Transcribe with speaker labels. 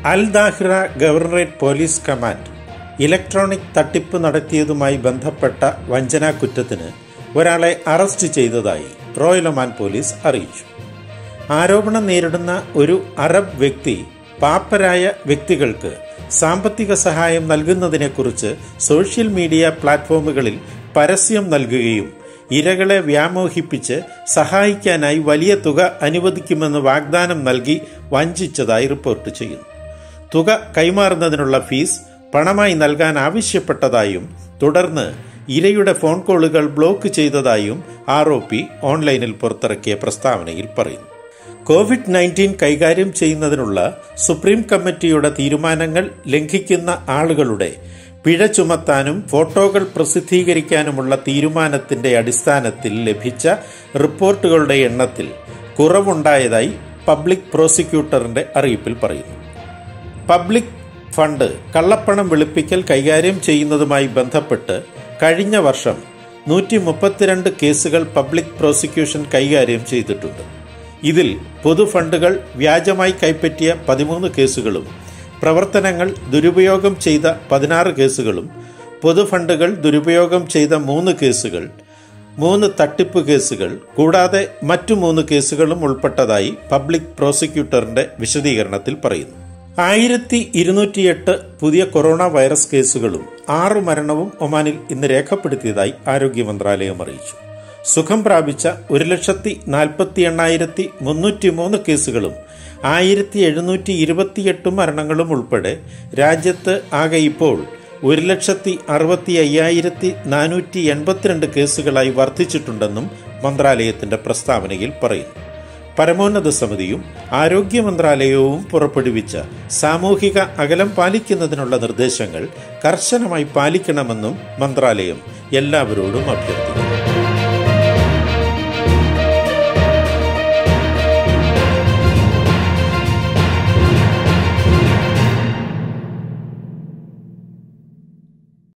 Speaker 1: അൽ Dhahirah governorate police command electronic തട്ടിപ്പ് നടത്തിയതുമായി ബന്ധപ്പെട്ട വഞ്ചനാ കുറ്റത്തിന് ഒരാളെ അറസ്റ്റ് ചെയ്തതായി റോയൽ ഒമാൻ പോലീസ് അറിയിച്ചു ആരോപണം നേരിടുന്ന ഒരു അറബ് വ്യക്തി പാപ്പരായ വ്യക്തികൾക്ക് സാമ്പത്തിക സഹായം നൽകുന്നതിനെക്കുറിച്ച് സോഷ്യൽ മീഡിയ പ്ലാറ്റ്ഫോമുകളിൽ പരസ്യം നൽകുകയും ഇരകളെ വ്യാമോഹിപ്പിച്ച് സഹായിക്കാനായി വലിയ തുക അനുവദിക്കുമെന്ന് വാഗ്ദാനം നൽകി വഞ്ചിച്ചതായി റിപ്പോർട്ട് ചെയ്യുന്നു തുക കൈമാറുന്നതിനുള്ള ഫീസ് പണമായി നൽകാൻ ആവശ്യപ്പെട്ടതായും തുടർന്ന് ഇരയുടെ ഫോൺ കോളുകൾ ബ്ലോക്ക് ചെയ്തതായും ആർ ഒ പി ഓൺലൈനിൽ പുറത്തിറക്കിയ പ്രസ്താവനയിൽ പറയുന്നു കോവിഡ് നയൻറ്റീൻ കൈകാര്യം ചെയ്യുന്നതിനുള്ള സുപ്രീം കമ്മിറ്റിയുടെ തീരുമാനങ്ങൾ ലംഘിക്കുന്ന ആളുകളുടെ പിഴ ചുമത്താനും ഫോട്ടോകൾ പ്രസിദ്ധീകരിക്കാനുമുള്ള തീരുമാനത്തിന്റെ അടിസ്ഥാനത്തിൽ ലഭിച്ച റിപ്പോർട്ടുകളുടെ എണ്ണത്തിൽ കുറവുണ്ടായതായി പബ്ലിക് പ്രോസിക്യൂട്ടറിന്റെ അറിയിപ്പിൽ പറയുന്നു പബ്ലിക് ഫണ്ട് കള്ളപ്പണം വെളുപ്പിക്കൽ കൈകാര്യം ചെയ്യുന്നതുമായി ബന്ധപ്പെട്ട് കഴിഞ്ഞ വർഷം നൂറ്റി മുപ്പത്തിരണ്ട് കേസുകൾ പബ്ലിക് പ്രോസിക്യൂഷൻ കൈകാര്യം ചെയ്തിട്ടുണ്ട് ഇതിൽ പൊതുഫണ്ടുകൾ വ്യാജമായി കൈപ്പറ്റിയ പതിമൂന്ന് കേസുകളും പ്രവർത്തനങ്ങൾ ദുരുപയോഗം ചെയ്ത പതിനാറ് കേസുകളും പൊതുഫണ്ടുകൾ ദുരുപയോഗം ചെയ്ത മൂന്ന് കേസുകൾ മൂന്ന് തട്ടിപ്പ് കേസുകൾ കൂടാതെ മറ്റു മൂന്ന് കേസുകളും ഉൾപ്പെട്ടതായി പബ്ലിക് പ്രോസിക്യൂട്ടറിന്റെ വിശദീകരണത്തിൽ പറയുന്നു ആയിരത്തി ഇരുന്നൂറ്റിയെട്ട് പുതിയ കൊറോണ വൈറസ് കേസുകളും ആറ് മരണവും ഒമാനിൽ ഇന്ന് രേഖപ്പെടുത്തിയതായി ആരോഗ്യ മന്ത്രാലയം അറിയിച്ചു സുഖം പ്രാപിച്ച ഒരു ലക്ഷത്തി നാൽപ്പത്തി എണ്ണായിരത്തി മുന്നൂറ്റി മൂന്ന് കേസുകളും ആയിരത്തി എഴുന്നൂറ്റി ഇരുപത്തിയെട്ട് മരണങ്ങളും ഉൾപ്പെടെ രാജ്യത്ത് ആകെ ഇപ്പോൾ ഒരു ലക്ഷത്തി അറുപത്തി അയ്യായിരത്തി നാനൂറ്റി എൺപത്തിരണ്ട് കേസുകളായി വർദ്ധിച്ചിട്ടുണ്ടെന്നും മന്ത്രാലയത്തിന്റെ പ്രസ്താവനയിൽ പറയുന്നു പരമോന്നത സമിതിയും ആരോഗ്യ മന്ത്രാലയവും പുറപ്പെടുവിച്ച സാമൂഹിക അകലം പാലിക്കുന്നതിനുള്ള നിർദ്ദേശങ്ങൾ കർശനമായി പാലിക്കണമെന്നും മന്ത്രാലയം എല്ലാവരോടും അഭ്യർത്ഥിക്കുന്നു